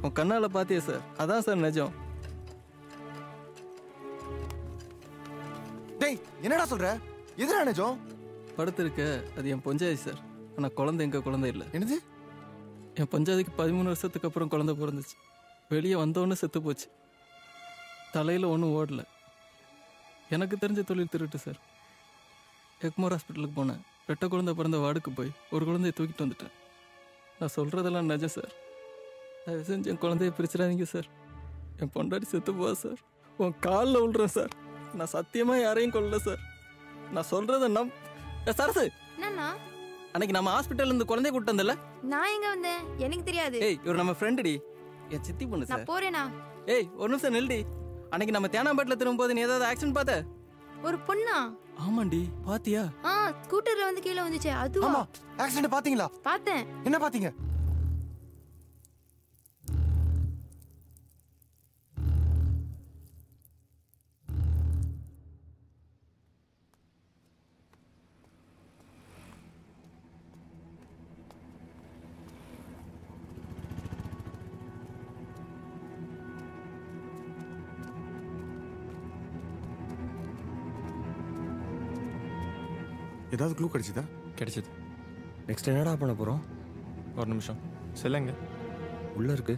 உன் கண்ணால பாத்தியே சார் அதான் சார் நிஜம் டேய் என்னடா சொல்ற எதுடா நிஜம் படுத்திருக்க அது என் பொஞ்சாதி சார் ஆனா குழந்தை எங்க குழந்தை இல்லை என்னது என் பஞ்சாதிக்கு பதிமூணு வருஷத்துக்கு அப்புறம் குழந்தை பிறந்துச்சு வெளியே வந்தோடனே செத்து போச்சு தலையில் ஒன்றும் ஓடல எனக்கு தெரிஞ்ச தொழில் திருட்டு சார் எக்மோர் ஹாஸ்பிட்டலுக்கு போனேன் ரெட்டை குழந்தை பிறந்த வார்டுக்கு போய் ஒரு குழந்தைய தூக்கிட்டு வந்துட்டேன் நான் சொல்கிறதெல்லாம் நிஜம் சார் தயவு செஞ்சு என் குழந்தைய பிரிச்சிடாதீங்க சார் என் பொண்டாட்டி செத்து போவா சார் உன் காலில் விழுறேன் சார் நான் சத்தியமாக யாரையும் கொல்லல சார் நான் சொல்கிறத நம் ஏ, சரசு என்னண்ணா அன்னைக்கு நம்ம ஹாஸ்பிட்டல்ல இருந்து குழந்தைய கூட்டு வந்தல நான் எங்க வந்தேன் எனக்கு தெரியாது ஏய் இவர் நம்ம ஃப்ரெண்டுடி என் சித்தி பொண்ணு சார் நான் போறேனா ஏய் ஒரு நிமிஷம் நில்டி அன்னைக்கு நம்ம தேனாம்பேட்டில் திரும்பும்போது நீ ஏதாவது ஆக்சிடென்ட் பார்த்த ஒரு பொண்ணா ஆமாண்டி பாத்தியா ஆ ஸ்கூட்டர்ல வந்து கீழே வந்துச்சு அதுவா ஆமா ஆக்சிடென்ட் பாத்தீங்களா பார்த்தேன் என்ன பாத்தீங்க ஏதாவது க்ளூ கிடைச்சதா கிடைச்சது நெக்ஸ்ட் என்னடா பண்ண போகிறோம் ஒரு நிமிஷம் செல்லுங்க உள்ளே இருக்கு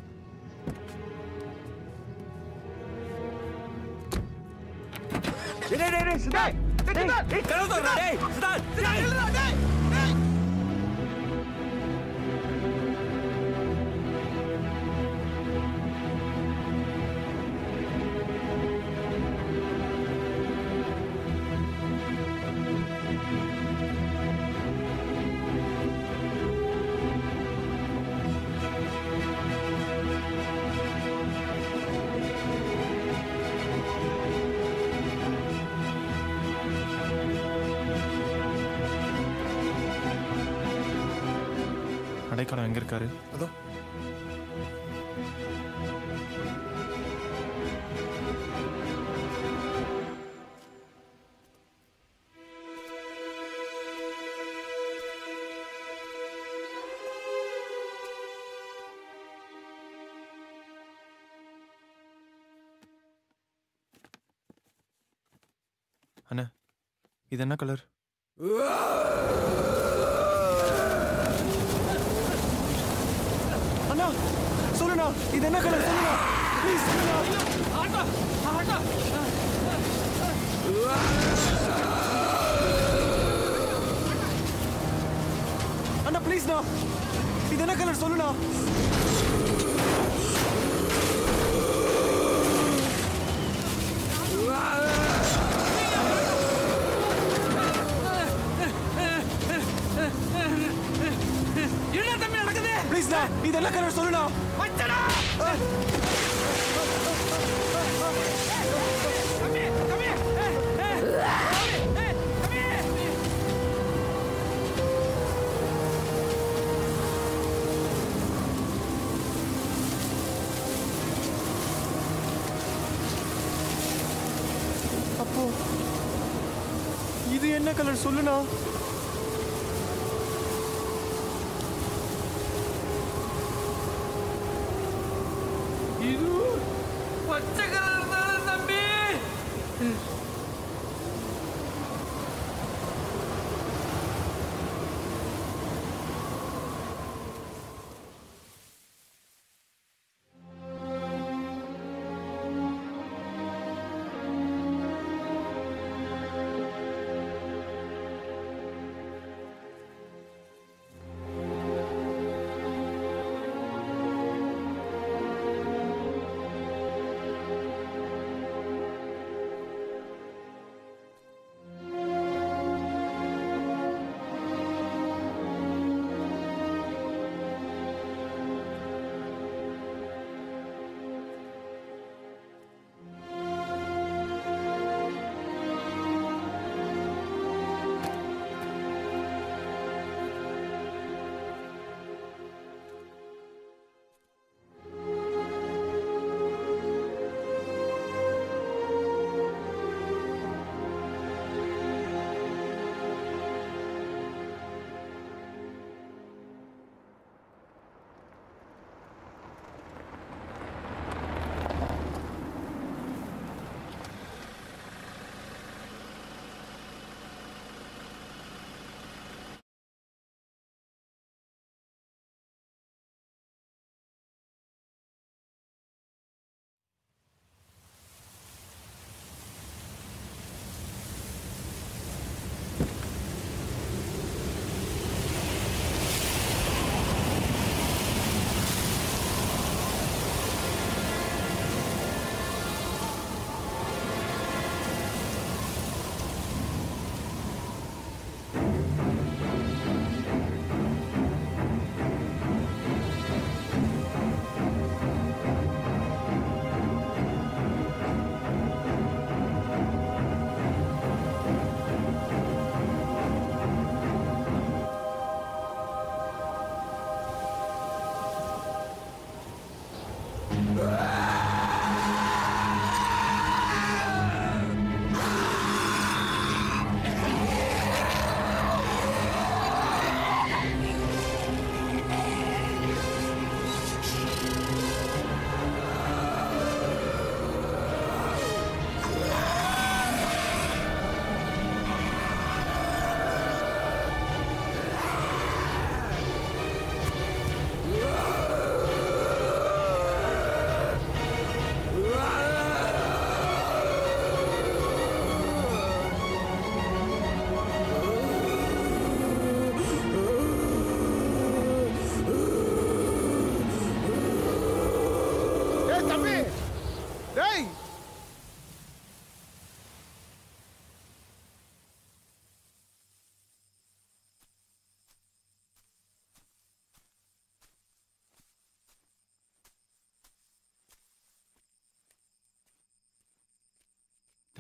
அடைக்கலம் எங்க இருக்காரு அதோ அண்ணா இது என்ன கலர் அண்ணா சொல்லுண்ணா இது என்ன கலர் சொல்லுண்ணா ப்ளீஸ் சொல்லுண்ணா அண்ணா ப்ளீஸ்ண்ணா இது என்ன கலர் சொல்லுண்ணா என்ன தம்பி நடக்குது ப்ளீஸ்ண்ணா இது என்ன கலர் சொல்லுண்ணா மச்சடா தம்பி தம்பி ஏய், ஏய், ஏய், தம்பி அப்போ இது என்ன கலர் சொல்லுண்ணா இது பச்சை கலர் தானே தம்பி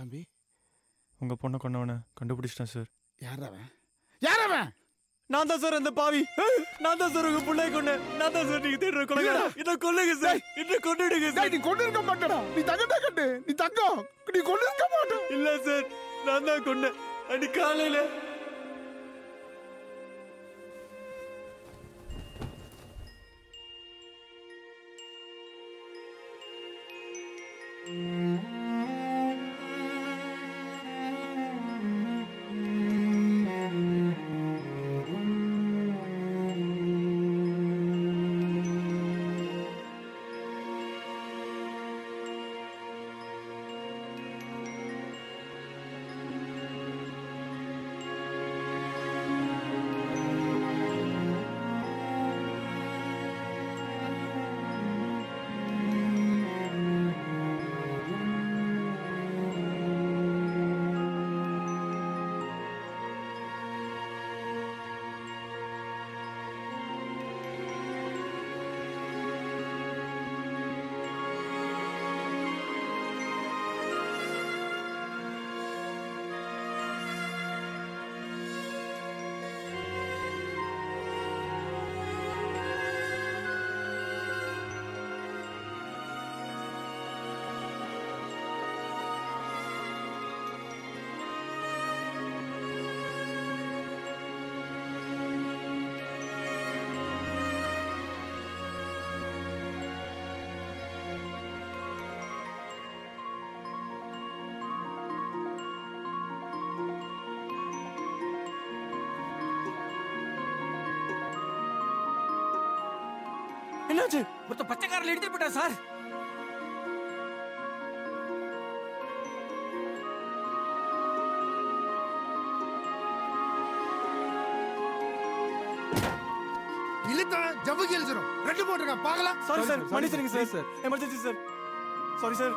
தம்பி உங்கள் பொண்ணை கொண்டவனை கண்டுபிடிச்சிட்டேன் சார் யார் அவன் யார் அவன் நான் தான் சார் அந்த பாவி நான் தான் சார் உங்க பிள்ளை கொண்டேன் நான் தான் சார் நீங்க தேடுற கொலைகாரா இதை கொல்லுங்க சார் இதை கொண்டுடுங்க டேய், சார் நீ கொண்டு இருக்க மாட்டடா நீ தங்கடா கட்டு நீ தங்கம் நீ கொண்டு இருக்க மாட்ட இல்ல சார் நான் தான் கொண்டேன் அடி காலையில என்னாச்சு ஒருத்த பச்சைக்காரில் எடுத்துட்டு போயிட்டா சார் இழுத்தா ஜவ்வு கேள்ச்சிரும் ரெண்டு போட்டுருக்கேன் பார்க்கலாம் சாரி சார் மன்னிச்சிருங்க sir emergency sir sorry sir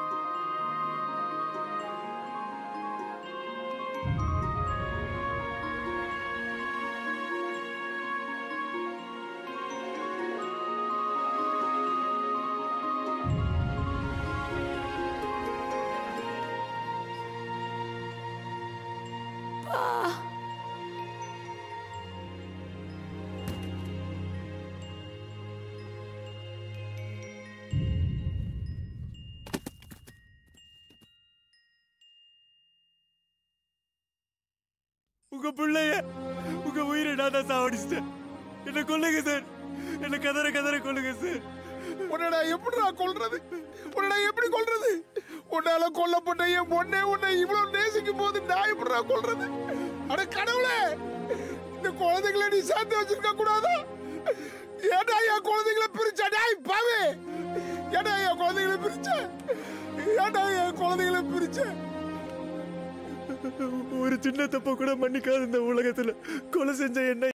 உங்க பிள்ளைய உங்க உயிரை நான் தான் சாவடிச்சிட்டேன் என்ன கொல்லுங்க சார் என்ன கதற கதற கொல்லுங்க சார் உன்னடா எப்படிடா கொல்றது உன்னடா எப்படி கொல்றது உன்னால கொல்லப்பட்ட என் பொண்ணே உன்னை இவ்வளவு நேசிக்கும் போது நான் எப்படிடா கொல்றது அட கடவுளே இந்த குழந்தைகளை நீ சேர்த்து வச்சிருக்க கூடாதா ஏடா என் குழந்தைகளை பிரிச்ச டேய் பாவே ஏடா என் குழந்தைகளை பிரிச்ச ஏடா என் குழந்தைகளை பிரிச்ச ஒரு சின்ன தப்ப கூட மன்னிக்காத இந்த உலகத்துல கொலை செஞ்ச என்ன